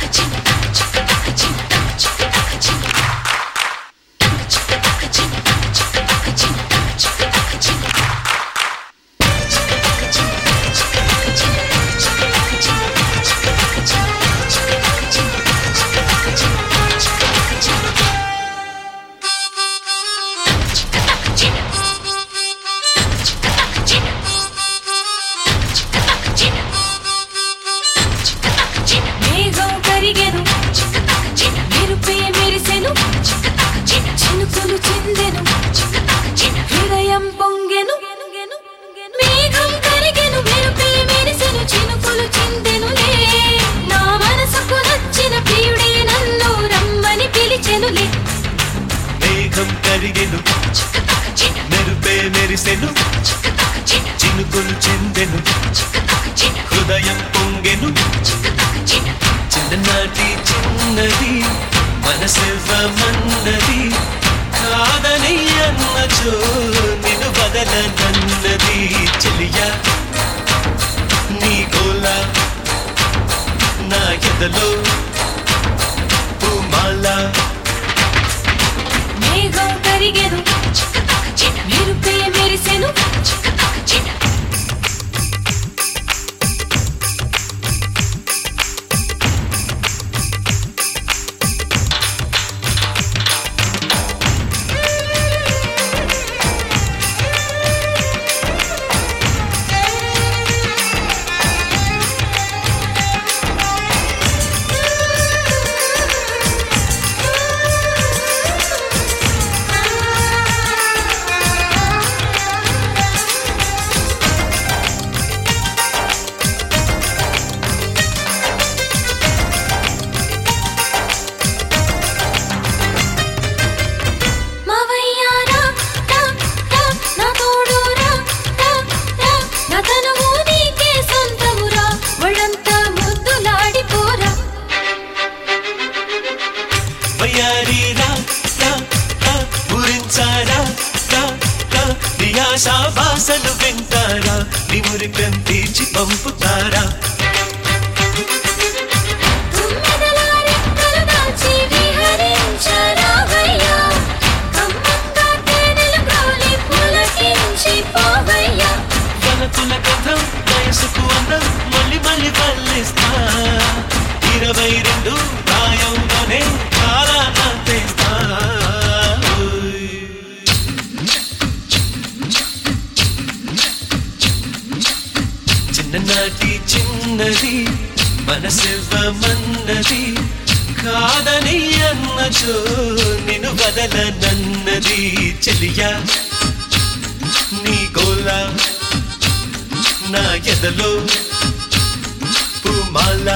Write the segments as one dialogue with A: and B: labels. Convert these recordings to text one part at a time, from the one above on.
A: మేఘం కరిగెను మెరుపే మెరిసెను చినుకులు చిందెను హృదయం పొంగెను మేఘం కరిగెను మెరుపే మెరిసెను చినుకులు చిందెనులే నా మనసుకు నచ్చిన ప్రియుడే నన్ను రమ్మని పిలిచెనులే
B: మేఘం కరిగెను మెరుపే మెరిసెను చినుకులు చెందెను హృదయం పొంగెను చిన్ననాటి చిన్నది మనసివ్వమన్నది కాదని అన్నచో నిన్ను వదలనన్నది చెలియా నీ గోల నా ఎదలో పూమాల
A: మేఘం కరిగెను మెరుపే మెరిసెను మావయ్యారా రా రా నా తోడు రా రా రా నా తనువు నీకే సొంతమురా ఒళ్ళంతా ముద్దులాడిపోరా
B: వయ్యారి రా రా రా ఊరించారా రా రా నీ ఆశా భాషలు వింటారా నీ మురికం తీర్చి పంపుతారా
A: తుమ్మెదలా రెక్కలు దాల్చి విహరించరావయ్యా కమ్మంగా తేనెలు గ్రోలి పులకించి పోవయ్యా
B: వలపుల కథం వయసుకు అందం మళ్ళీ మళ్ళీ పల్లిస్తా ఇరవై రెండు ప్రాయంలోనే కాలాన తెస్తా చిన్ననాటి చిన్నది మనసివ్వమన్నది కాదని అన్నచో నిన్ను వదలనన్నది చెలియా నీ గోలా నా ఎదలో పూమాల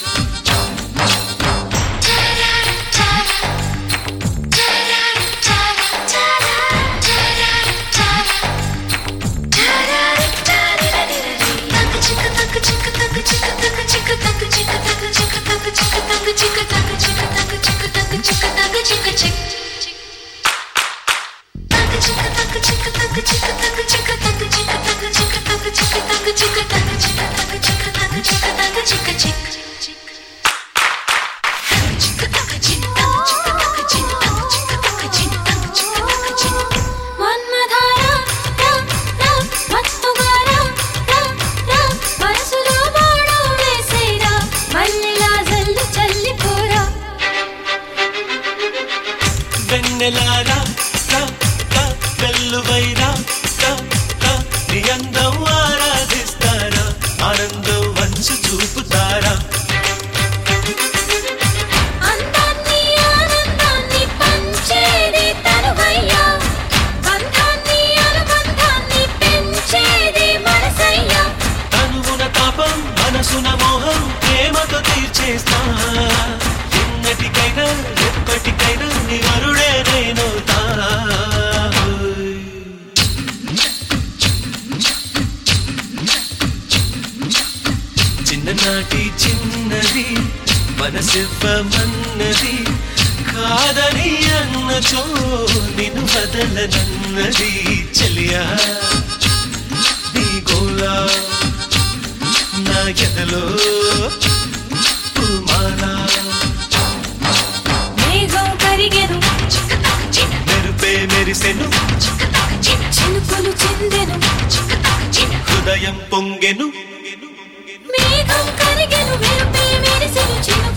A: మన్మధారా రా రా మత్తుగారా రా రా మనసులో బాణం వేసేరా మల్లెలా జల్లు చల్లిపోరా
B: వెన్నెలారా రా రా వెల్లువైరా రా రా నీ అందం ఆరాధిస్తారా ఆనందం వంచు చూపుతారా
A: అందాన్ని ఆనందాన్ని పంచేది తనువయ్యా బంధాన్ని అనుబంధాన్ని పెంచేది మనసయ్యా
B: తనువున తాపం మనసున మోహం ప్రేమతో తీర్చేస్తా ఎన్నటికైనా ఎప్పటికైనా నీ వరుడే నేనవుతా చిన్ననాటి చిన్నది మనసివ్వమన్నది కాదని అన్నచో నిన్ను వదలనన్నది చెలియా నీ గోలా నా ఎదలో పూమాలా కురిసెను
A: చినుకులు చిందెను
B: హృదయం పొంగెను
A: మేఘం కరిగెను మెరుపే మెరిసెను చినుకు